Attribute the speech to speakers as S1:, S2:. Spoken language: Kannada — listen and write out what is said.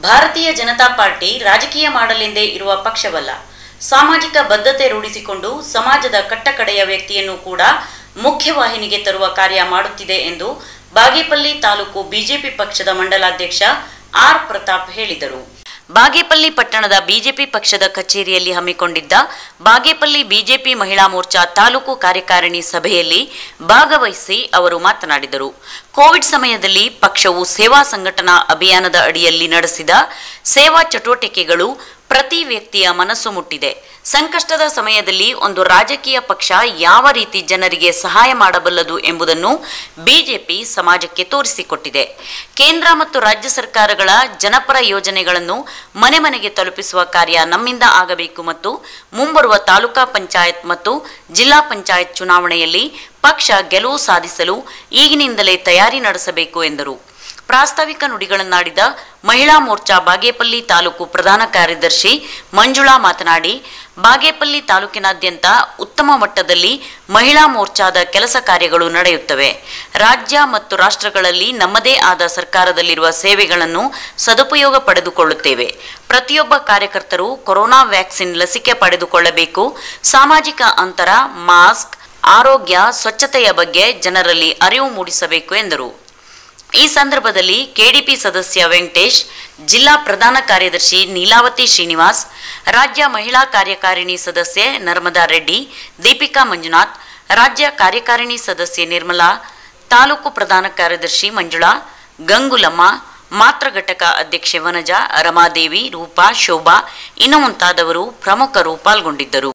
S1: ಭಾರತೀಯ ಜನತಾ ಪಾರ್ಟಿ ರಾಜಕೀಯ ಮಾಡಲೆಂದೇ ಇರುವ ಪಕ್ಷವಲ್ಲ ಸಾಮಾಜಿಕ ಬದ್ಧತೆ ರೂಢಿಸಿಕೊಂಡು ಸಮಾಜದ ಕಟ್ಟಕಡೆಯ ವ್ಯಕ್ತಿಯನ್ನು ಕೂಡ ಮುಖ್ಯವಾಹಿನಿಗೆ ತರುವ ಕಾರ್ಯ ಮಾಡುತ್ತಿದೆ ಎಂದು ಬಾಗೇಪಲ್ಲಿ ತಾಲೂಕು ಬಿಜೆಪಿ ಪಕ್ಷದ ಮಂಡಲಾಧ್ಯಕ್ಷ ಆರ್ ಪ್ರತಾಪ್ ಹೇಳಿದರು ಬಾಗೇಪಲ್ಲಿ ಪಟ್ಟಣದ ಬಿಜೆಪಿ ಪಕ್ಷದ ಕಚೇರಿಯಲ್ಲಿ ಹಮ್ಮಿಕೊಂಡಿದ್ದ ಬಾಗೇಪಲ್ಲಿ ಬಿಜೆಪಿ ಮಹಿಳಾ ಮೋರ್ಚಾ ತಾಲೂಕು ಕಾರ್ಯಕಾರಿಣಿ ಸಭೆಯಲ್ಲಿ ಭಾಗವಹಿಸಿ ಅವರು ಮಾತನಾಡಿದರು ಕೋವಿಡ್ ಸಮಯದಲ್ಲಿ ಪಕ್ಷವು ಸೇವಾ ಸಂಘಟನಾ ಅಭಿಯಾನದ ಅಡಿಯಲ್ಲಿ ನಡೆಸಿದ ಸೇವಾ ಚಟುವಟಿಕೆಗಳು ಪ್ರತಿ ವ್ಯಕ್ತಿಯ ಮನಸ್ಸು ಮುಟ್ಟಿದೆ ಸಂಕಷ್ಟದ ಸಮಯದಲ್ಲಿ ಒಂದು ರಾಜಕೀಯ ಪಕ್ಷ ಯಾವ ರೀತಿ ಜನರಿಗೆ ಸಹಾಯ ಮಾಡಬಲ್ಲದು ಎಂಬುದನ್ನು ಬಿಜೆಪಿ ಸಮಾಜಕ್ಕೆ ತೋರಿಸಿಕೊಟ್ಟಿದೆ ಕೇಂದ್ರ ಮತ್ತು ರಾಜ್ಯ ಸರ್ಕಾರಗಳ ಜನಪರ ಯೋಜನೆಗಳನ್ನು ಮನೆ ಮನೆಗೆ ತಲುಪಿಸುವ ಕಾರ್ಯ ನಮ್ಮಿಂದ ಆಗಬೇಕು ಮತ್ತು ಮುಂಬರುವ ತಾಲೂಕಾ ಪಂಚಾಯತ್ ಮತ್ತು ಜಿಲ್ಲಾ ಪಂಚಾಯತ್ ಚುನಾವಣೆಯಲ್ಲಿ ಪಕ್ಷ ಗೆಲುವು ಸಾಧಿಸಲು ಈಗಿನಿಂದಲೇ ತಯಾರಿ ನಡೆಸಬೇಕು ಎಂದರು ಪ್ರಾಸ್ತಾವಿಕ ನುಡಿಗಳನ್ನಾಡಿದ ಮಹಿಳಾ ಮೋರ್ಚಾ ಬಾಗೇಪಲ್ಲಿ ತಾಲೂಕು ಪ್ರಧಾನ ಕಾರ್ಯದರ್ಶಿ ಮಂಜುಳಾ ಮಾತನಾಡಿ ಬಾಗೇಪಲ್ಲಿ ತಾಲೂಕಿನಾದ್ಯಂತ ಉತ್ತಮ ಮಟ್ಟದಲ್ಲಿ ಮಹಿಳಾ ಮೋರ್ಚಾದ ಕೆಲಸ ಕಾರ್ಯಗಳು ನಡೆಯುತ್ತವೆ ರಾಜ್ಯ ಮತ್ತು ರಾಷ್ಟ್ರಗಳಲ್ಲಿ ನಮ್ಮದೇ ಆದ ಸರ್ಕಾರದಲ್ಲಿರುವ ಸೇವೆಗಳನ್ನು ಸದುಪಯೋಗ ಪಡೆದುಕೊಳ್ಳುತ್ತೇವೆ ಪ್ರತಿಯೊಬ್ಬ ಕಾರ್ಯಕರ್ತರು ಕೊರೋನಾ ವ್ಯಾಕ್ಸಿನ್ ಲಸಿಕೆ ಪಡೆದುಕೊಳ್ಳಬೇಕು ಸಾಮಾಜಿಕ ಅಂತರ ಮಾಸ್ಕ್ ಆರೋಗ್ಯ ಸ್ವಚ್ಛತೆಯ ಬಗ್ಗೆ ಜನರಲ್ಲಿ ಅರಿವು ಮೂಡಿಸಬೇಕು ಎಂದರು ಈ ಸಂದರ್ಭದಲ್ಲಿ ಕೆಡಿಪಿ ಸದಸ್ಯ ವೆಂಕಟೇಶ್ ಜಿಲ್ಲಾ ಪ್ರಧಾನ ಕಾರ್ಯದರ್ಶಿ ನೀಲಾವತಿ ಶ್ರೀನಿವಾಸ್ ರಾಜ್ಯ ಮಹಿಳಾ ಕಾರ್ಯಕಾರಿಣಿ ಸದಸ್ಯೆ ನರ್ಮದಾ ರೆಡ್ಡಿ ದೀಪಿಕಾ ಮಂಜುನಾಥ್ ರಾಜ್ಯ ಕಾರ್ಯಕಾರಿಣಿ ಸದಸ್ಯೆ ನಿರ್ಮಲಾ ತಾಲೂಕು ಪ್ರಧಾನ ಕಾರ್ಯದರ್ಶಿ ಮಂಜುಳಾ ಗಂಗುಲಮ್ಮ ಮಾತ್ರ ಘಟಕ ಅಧ್ಯಕ್ಷೆ ವನಜಾ ರಮಾದೇವಿ ರೂಪಾ ಶೋಭಾ ಇನ್ನು ಮುಂತಾದವರು ಪ್ರಮುಖರು ಪಾಲ್ಗೊಂಡಿದ್ದರು